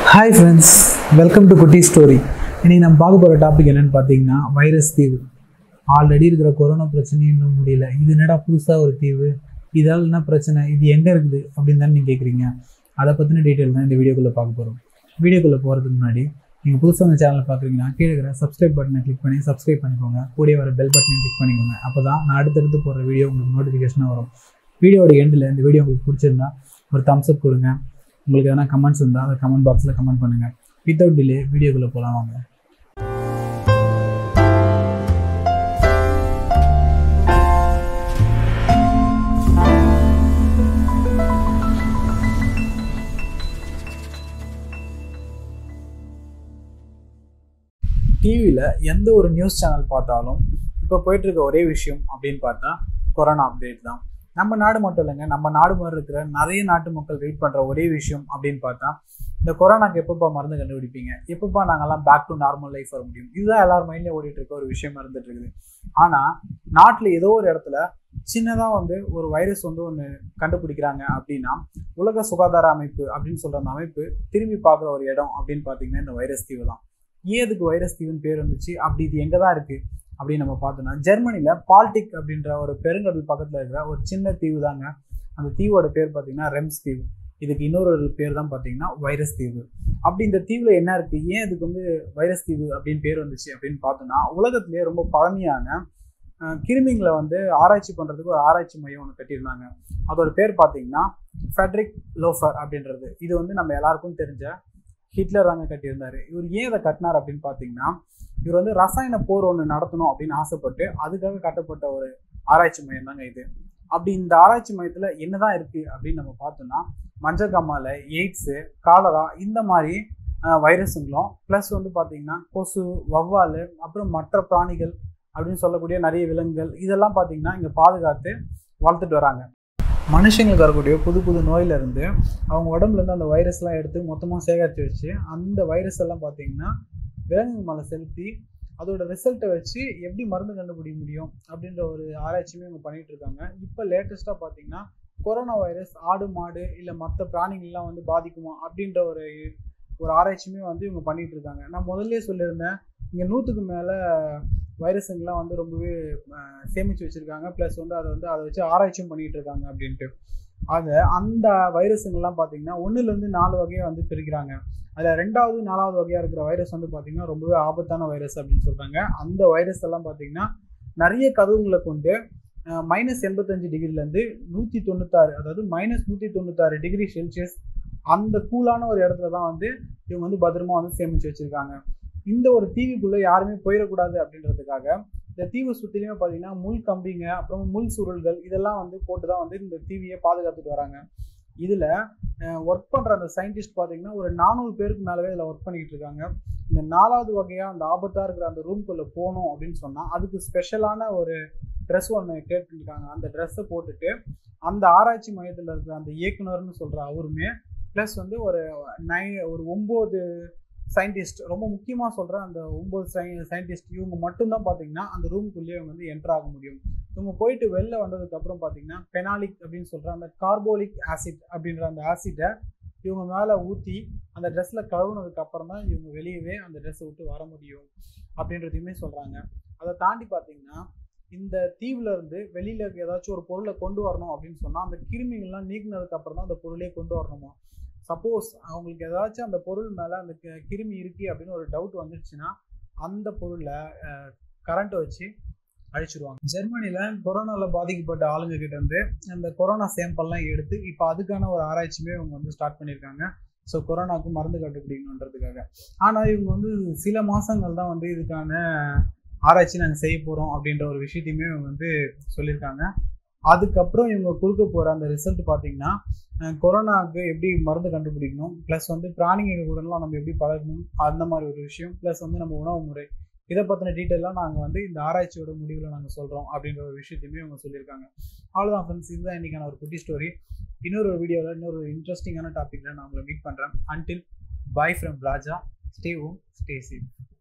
hi friends welcome to குட்டி story இன்னைக்கு நம்ம பார்க்க போகிற டாபிக் என்னன்னு பார்த்தீங்கன்னா வைரஸ் தீவு ஆல்ரெடி இருக்கிற கொரோனா பிரச்சனையும் இன்னும் முடியல இது என்னடா புதுசாக ஒரு தீவு இதால் என்ன பிரச்சனை இது எங்கே இருக்குது அப்படின்னு தானே நீங்கள் கேட்குறீங்க அதை பற்றின டீட்டெயில் தான் இந்த வீடியோக்குள்ளே பார்க்க போகிறோம் வீடியோக்குள்ளே போகிறதுக்கு முன்னாடி நீங்கள் புதுசாக அந்த சேனல் பார்க்குறீங்கன்னா கீழே இருக்கிற சப்ஸ்கிரைப் பட்டனை கிளிக் பண்ணி சப்ஸ்கிரைப் பண்ணிக்கோங்க கூடிய வர பெல் பட்டனை கிளிக் பண்ணிக்கோங்க அப்போ தான் நான் அடுத்தடுத்து போகிற வீடியோ உங்களுக்கு நோட்டிஃபிகேஷனாக வரும் வீடியோட எண்டில் இந்த வீடியோ உங்களுக்கு பிடிச்சிருந்தா ஒரு thumbs up கொடுங்க உங்களுக்கு எதனா கமெண்ட்ஸ் இருந்தால் அதை கமெண்ட் பாக்ஸில் கமெண்ட் பண்ணுங்கள் வித்தவுட் டிலே வீடியோக்குள்ளே போகலாம் வாங்க டிவியில் எந்த ஒரு நியூஸ் சேனல் பார்த்தாலும் இப்போ போயிட்டு இருக்க ஒரே விஷயம் அப்படின்னு பார்த்தா கொரோனா அப்டேட் தான் நம்ம நாடு மட்டும் இல்லைங்க நம்ம நாடு மாதிரி இருக்கிற நிறைய நாட்டு மக்கள் வெயிட் பண்ணுற ஒரே விஷயம் அப்படின்னு பார்த்தா இந்த கொரோனாக்கு எப்பப்பா மருந்து கண்டுபிடிப்பீங்க எப்பப்பா நாங்கெல்லாம் பேக் டு நார்மல் லைஃப் வர முடியும் இதுதான் எல்லார் மைண்ட்லேயும் ஓடிட்டு இருக்க ஒரு விஷயமா இருந்துட்டு இருக்குது ஆனால் நாட்டில் ஏதோ ஒரு இடத்துல சின்னதாக வந்து ஒரு வைரஸ் வந்து ஒன்று கண்டுபிடிக்கிறாங்க அப்படின்னா உலக சுகாதார அமைப்பு அப்படின்னு சொல்கிற அந்த அமைப்பு திரும்பி பார்க்குற ஒரு இடம் அப்படின்னு பார்த்தீங்கன்னா இந்த வைரஸ் தீவு தான் ஏன் இதுக்கு வைரஸ் தீவுன்னு பேர் வந்துச்சு அப்படி இது எங்கே தான் இருக்குது அப்படின்னு நம்ம பார்த்தோம்னா ஜெர்மனியில் பால்டிக் அப்படின்ற ஒரு பெருங்கடல் பக்கத்தில் இருக்கிற ஒரு சின்ன தீவு தாங்க அந்த தீவோட பேர் பார்த்தீங்கன்னா ரெம்ஸ் தீவு இதுக்கு இன்னொரு ஒரு பேர் தான் பார்த்தீங்கன்னா வைரஸ் தீவு அப்படி இந்த தீவில் என்ன இருக்குது ஏன் இதுக்கு வந்து வைரஸ் தீவு அப்படின்னு பேர் வந்துச்சு அப்படின்னு பார்த்தோம்னா உலகத்திலேயே ரொம்ப பழமையான அஹ், கிருமிங்களை வந்து ஆராய்ச்சி பண்ணுறதுக்கு ஒரு ஆராய்ச்சி மையம் ஒன்று கட்டியிருந்தாங்க அதோட பேர் பார்த்தீங்கன்னா ஃபெட்ரிக் லோஃபர் அப்படின்றது இது வந்து நம்ம எல்லாருக்கும் தெரிஞ்ச ஹிட்லர் தாங்க கட்டியிருந்தாரு இவர் ஏன் இதை கட்டினார் அப்படின்னு பார்த்தீங்கன்னா இவர் வந்து ரசாயன போர் ஒன்று நடத்தணும் அப்படின்னு ஆசைப்பட்டு அதுக்காக கட்டப்பட்ட ஒரு ஆராய்ச்சி மையம் தாங்க இது அப்படி இந்த ஆராய்ச்சி மையத்தில் என்னதான் இருக்கு அப்படின்னு நம்ம பார்த்தோம்னா மஞ்சள் காமாலை எய்ட்ஸு காலரா இந்த மாதிரி அஹ், வைரஸுங்களும் ப்ளஸ் வந்து பார்த்தீங்கன்னா கொசு வவ்வால் அப்புறம் மற்ற பிராணிகள் அப்படின்னு சொல்லக்கூடிய நிறைய விலங்குகள் இதெல்லாம் பார்த்தீங்கன்னா இங்கே பாதுகாத்து வளர்த்துட்டு வராங்க மனுஷங்களுக்கு வரக்கூடிய புது புது நோயிலிருந்து அவங்க உடம்புலேருந்து அந்த வைரஸ்லாம் எடுத்து மொத்தமாக சேகரித்து வச்சு அந்த வைரஸ் எல்லாம் பார்த்தீங்கன்னா விலங்குகள் மேலே செலுத்தி அதோட ரிசல்ட்டை வச்சு எப்படி மருந்து கண்டுபிடிக்க முடியும் அப்படின்ற ஒரு ஆராய்ச்சியுமே இவங்க பண்ணிட்டு இருக்காங்க இப்போ லேட்டஸ்ட்டாக பார்த்தீங்கன்னா கொரோனா வைரஸ் ஆடு மாடு இல்லை மற்ற பிராணிகள்லாம் வந்து பாதிக்குமா அப்படின்ற ஒரு ஒரு ஆராய்ச்சியுமே வந்து இவங்க பண்ணிட்டு இருக்காங்க நான் முதல்ல சொல்லியிருந்தேன் இங்கே நூற்றுக்கு மேலே வைரஸுங்கெலாம் வந்து ரொம்பவே அஹ், சேமிச்சு வச்சுருக்காங்க ப்ளஸ் வந்து அதை வந்து அதை வச்சு ஆராய்ச்சியும் பண்ணிட்டு இருக்காங்க அப்படின்ட்டு அது அந்த வைரஸுங்கெல்லாம் பார்த்தீங்கன்னா ஒன்றுலேருந்து நாலு வகையை வந்து பிரிக்கிறாங்க அதில் ரெண்டாவது நாலாவது வகையாக இருக்கிற வைரஸ் வந்து பார்த்தீங்கன்னா ரொம்பவே ஆபத்தான வைரஸ் அப்படின்னு சொல்கிறாங்க அந்த வைரஸ் எல்லாம் பார்த்தீங்கன்னா நிறைய கதவுங்களை கொண்டு மைனஸ் எண்பத்தஞ்சு டிகிரிலேருந்து நூற்றி தொண்ணூத்தாறு அதாவது மைனஸ் நூற்றி தொண்ணூத்தாறு டிகிரி செல்சியஸ் அந்த கூலான ஒரு இடத்துல தான் வந்து இவங்க வந்து பத்திரமா வந்து சேமித்து வச்சுருக்காங்க இந்த ஒரு தீவுக்குள்ளே யாருமே போயிடக்கூடாது அப்படின்றதுக்காக இந்த தீவு சுற்றிலுமே பார்த்தீங்கன்னா முள் கம்பிங்க அப்புறம் முள் சுருள்கள் இதெல்லாம் வந்து போட்டு தான் வந்து இந்த தீவியை பாதுகாத்துட்டு வராங்க இதில் ஒர்க் பண்ணுற அந்த சயின்டிஸ்ட் பார்த்தீங்கன்னா ஒரு நானூறு பேருக்கு மேலவே இதில் ஒர்க் பண்ணிக்கிட்டு இருக்காங்க இந்த நாலாவது வகையாக அந்த ஆபத்தாக இருக்கிற அந்த ரூம்குள்ளே போகணும் அப்படின்னு சொன்னால் அதுக்கு ஸ்பெஷலான ஒரு ட்ரெஸ் ஒன்று கேட்டுருக்காங்க அந்த ட்ரெஸ்ஸை போட்டுட்டு அந்த ஆராய்ச்சி மையத்தில் இருக்கிற அந்த இயக்குனர்னு சொல்கிற அவருமே ப்ளஸ் வந்து ஒரு நை ஒரு ஒம்பது சயின்டிஸ்ட் ரொம்ப முக்கியமாக சொல்கிற அந்த ஒம்பது சை சயின்டிஸ்ட் இவங்க மட்டும்தான் பார்த்தீங்கன்னா அந்த ரூமுக்குள்ளேயே இவங்க வந்து என்டர் ஆக முடியும் இவங்க போயிட்டு வெளில வந்ததுக்கப்புறம் பார்த்தீங்கன்னா பெனாலிக் அப்படின்னு சொல்கிற அந்த கார்போலிக் ஆசிட் அப்படின்ற அந்த ஆசிட்டை இவங்க மேலே ஊற்றி அந்த ட்ரெஸ்ஸில் கழுவுனதுக்கு அப்புறம் தான் இவங்க வெளியவே அந்த ட்ரெஸ்ஸை விட்டு வர முடியும் அப்படின்றதையுமே சொல்கிறாங்க அதை தாண்டி பார்த்தீங்கன்னா இந்த தீவுல இருந்து வெளியில இருக்க ஏதாச்சும் ஒரு பொருளை கொண்டு வரணும் அப்படின்னு சொன்னா அந்த கிருமிகள்லாம் நீக்கினதுக்கு அப்புறம் தான் அந்த பொருளே கொண்டு வரணுமா சப்போஸ் அவங்களுக்கு ஏதாச்சும் அந்த பொருள் மேல அந்த கி- கிருமி இருக்கு அப்படின்னு ஒரு டவுட் வந்துருச்சுன்னா அந்த பொருளை கரண்ட்டை வச்சு அழிச்சிருவாங்க ஜெர்மனியில் கொரோனாவில் பாதிக்கப்பட்ட ஆளுங்க கிட்ட இருந்து அந்த கொரோனா சாம்பிள்லாம் எடுத்து இப்போ அதுக்கான ஒரு ஆராய்ச்சியுமே இவங்க வந்து ஸ்டார்ட் பண்ணியிருக்காங்க ஸோ கொரோனாவுக்கு மருந்து கண்டுபிடிக்கணுன்றதுக்காக ஆனால் இவங்க வந்து சில மாதங்கள் தான் வந்து இதுக்கான ஆராய்ச்சி நாங்கள் செய்ய போகிறோம் அப்படின்ற ஒரு விஷயத்தையுமே இவங்க வந்து சொல்லியிருக்காங்க அதுக்கப்புறம் இவங்க கொடுக்க போகிற அந்த ரிசல்ட் பார்த்தீங்கன்னா அஹ், கொரோனாவுக்கு எப்படி மருந்து கண்டுபிடிக்கணும் ப்ளஸ் வந்து பிராணிங்க கூடலாம் நம்ம எப்படி பழகணும் அந்த மாதிரி ஒரு விஷயம் ப்ளஸ் வந்து நம்ம உணவு முறை இதை பற்றின டீட்டெயிலாம் நாங்கள் வந்து இந்த ஆராய்ச்சியோட முடிவில் நாங்கள் சொல்கிறோம் அப்படின்ற ஒரு விஷயத்தையுமே இவங்க சொல்லியிருக்காங்க அவ்வளோதான் ஃப்ரெண்ட்ஸ் இதுதான் இன்றைக்கான ஒரு குட்டி ஸ்டோரி இன்னொரு ஒரு வீடியோவில் இன்னொரு இன்ட்ரெஸ்டிங்கான டாப்பிக்கில் நான் உங்களை மீட் பண்ணுறேன் until bye from Raja stay home stay safe